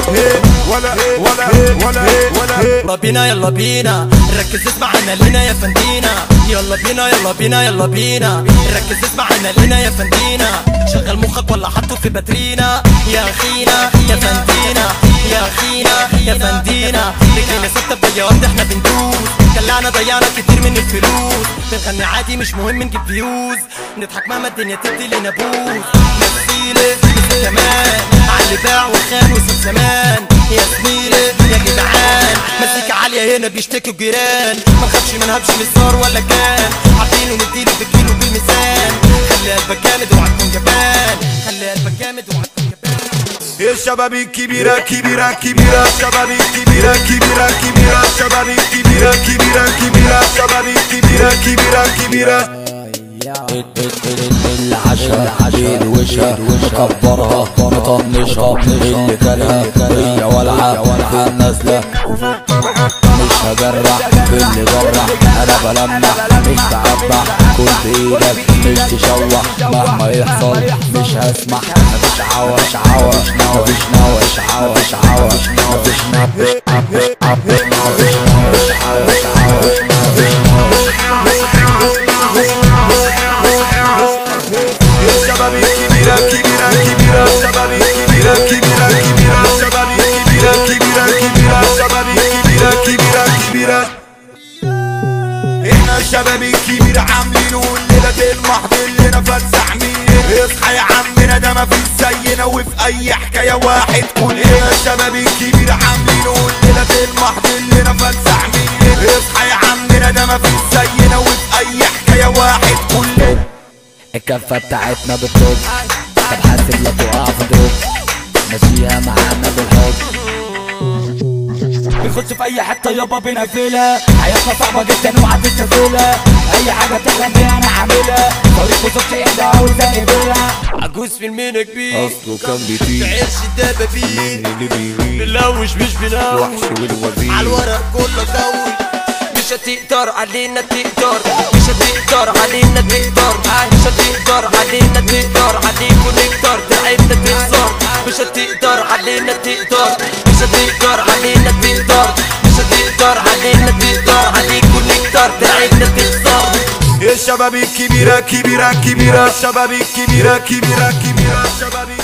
ولا ولا ولا ولا يلا بينا يلا بينا ركز اسمع انا لينا يا فندينا يلا بينا يلا بينا يلا بينا ركز اسمع انا لينا يا فندينا شغل مخك ولا حطه في باترينا يا اخينا يا فندينا يا اخينا يا فندينا رجلينا ثابته بجواب احنا بندوس دلعنا ضيعنا كتير من الفلوس بنغني عادي مش مهم نجيب فيوز نضحك مهما الدنيا تدي لنا بوز مثيلة لسه كمان علي باع وخان وساب زمان يا زميلي يا جدعان مزيكا عالية هنا بيشتكوا الجيران ما نخافش ما نهبش مصدار ولا كان عارفينه نديله بالكيلو بالميزان خلي قلبك جامد اوعى تكون جبان خلي قلبك جامد اوعى تكون جبان الشباب الكبيرة كبيرة كبيرة الشباب الكبيرة كبيرة كبيرة الشباب الكبيرة كبيرة كبيرة الشباب الكبيرة كبيرة كبيرة العشرة بالوشة مكبرها مطنشها اللي كلها هي والعة في النازلة مش هجرح في اللي جرح انا بلمح مش بعبع كل بايدك مش تشوح مهما يحصل مش هسمح مفيش عوى مفيش عوى مفيش نوى مفيش عوى مفيش عوى مفيش نوى مفيش عوى مفيش نوى مفيش عوى مفيش عوى مفيش نوى الشباب الكبيرة كبيرة كبيرة الشباب الكبيرة كبيرة كبيرة الشباب الكبيرة كبيرة كبيرة الشباب الكبيرة كبيرة كبيرة احنا الشباب الكبير عاملين والليلة المحضر لنا فلسعمين اصحى يا عمنا ده مفيش زينا وفي اي حكاية واحد كل احنا الشباب الكبير عاملين والليلة المحضر لنا فلسعمين اصحى يا عمنا ده مفيش زينا وفي اي حكاية واحد كل الكفة بتاعتنا بتطب طب حاسب لا تقع في دروب ماشيها معانا بالحب بنخش في اي حته يابا بنقفلها حياتنا صعبه جدا وعدت تسهيلها اي حاجه تحلم بيها انا عاملها طريق وصلت ايدها وزق بيها عجوز في المينا كبير اصله كان بيطير بعيش الدبابين اللي بيغير بنلوش مش بنوش وحش والوزير عالورق كله قوي مش هتقدر علينا تقدر مش هتقدر علينا تقدر مش هتقدر علينا تقدر عليكوا نقدر تعبنا تخسر مش هتقدر علينا تقدر مش هتقدر علينا تقدر مش هتقدر علينا تقدر عليكوا نقدر تعبنا تخسر الشباب الكبيرة كبيرة كبيرة الشباب الكبيرة كبيرة كبيرة الشباب